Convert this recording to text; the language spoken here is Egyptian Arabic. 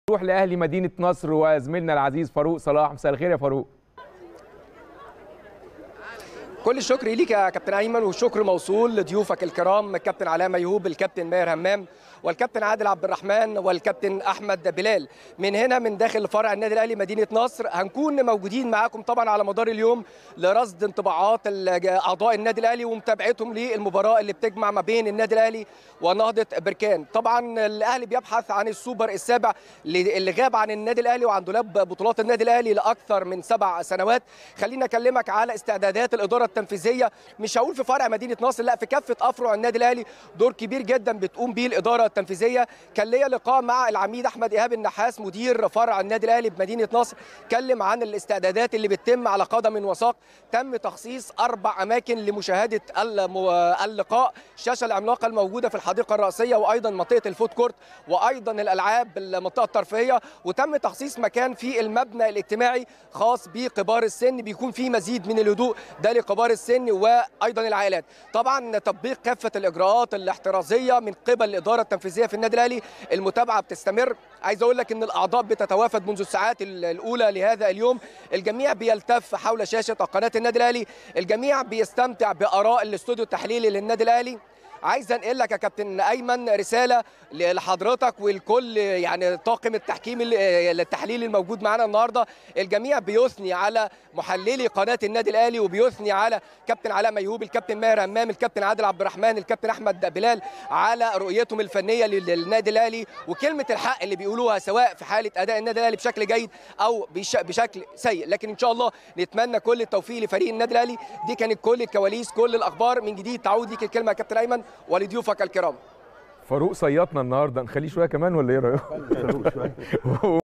نروح لاهلي مدينه نصر وزميلنا العزيز فاروق صلاح مساء الخير يا فاروق كل الشكر ليك يا كابتن ايمن والشكر موصول لضيوفك الكرام الكابتن علاء ميهوب الكابتن ماهر همام والكابتن عادل عبد الرحمن والكابتن احمد بلال من هنا من داخل فرع النادي الاهلي مدينه نصر هنكون موجودين معاكم طبعا على مدار اليوم لرصد انطباعات اعضاء النادي الاهلي ومتابعتهم للمباراه اللي بتجمع ما بين النادي الاهلي ونهضه بركان طبعا الاهلي بيبحث عن السوبر السابع اللي غاب عن النادي الاهلي وعن دولاب بطولات النادي الاهلي لاكثر من سبع سنوات خلينا اكلمك على استعدادات الاداره التنفيذيه مش هقول في فرع مدينه نصر لا في كافه افرع النادي الاهلي دور كبير جدا بتقوم بيه الاداره التنفيذيه كان ليا لقاء مع العميد احمد ايهاب النحاس مدير فرع النادي الاهلي بمدينه نصر اتكلم عن الاستعدادات اللي بتتم على قدم وساق تم تخصيص اربع اماكن لمشاهده اللقاء الشاشه العملاقه الموجوده في الحديقه الرئيسيه وايضا منطقه الفود كورت وايضا الالعاب المنطقه الترفيهيه وتم تخصيص مكان في المبنى الاجتماعي خاص بكبار السن بيكون فيه مزيد من الهدوء ده لكبار السن وايضا العائلات طبعا تطبيق كافه الاجراءات الاحترازيه من قبل الاداره التنفيذيه في النادي الاهلي المتابعه بتستمر عايز اقول لك ان الاعضاء بتتوافد منذ الساعات الاولى لهذا اليوم الجميع بيلتف حول شاشه قناه النادي الاهلي الجميع بيستمتع باراء الاستوديو التحليلي للنادي الاهلي عايز انقل لك يا كابتن ايمن رساله لحضرتك والكل يعني طاقم التحكيم التحليلي الموجود معانا النهارده الجميع بيثني على محللي قناه النادي الاهلي وبيثني على كابتن علاء ميهوب الكابتن ماهر همام الكابتن عادل عبد الرحمن الكابتن احمد بلال على رؤيتهم الفنيه للنادي الاهلي وكلمه الحق اللي بيقولوها سواء في حاله اداء النادي الاهلي بشكل جيد او بشكل سيء لكن ان شاء الله نتمنى كل التوفيق لفريق النادي الاهلي دي كانت كل الكواليس كل الاخبار من جديد تعود ليك الكلمه يا كابتن ايمن ولضيوفك الكرام فاروق صيطنا النهارده نخليه شويه كمان ولا ايه رايك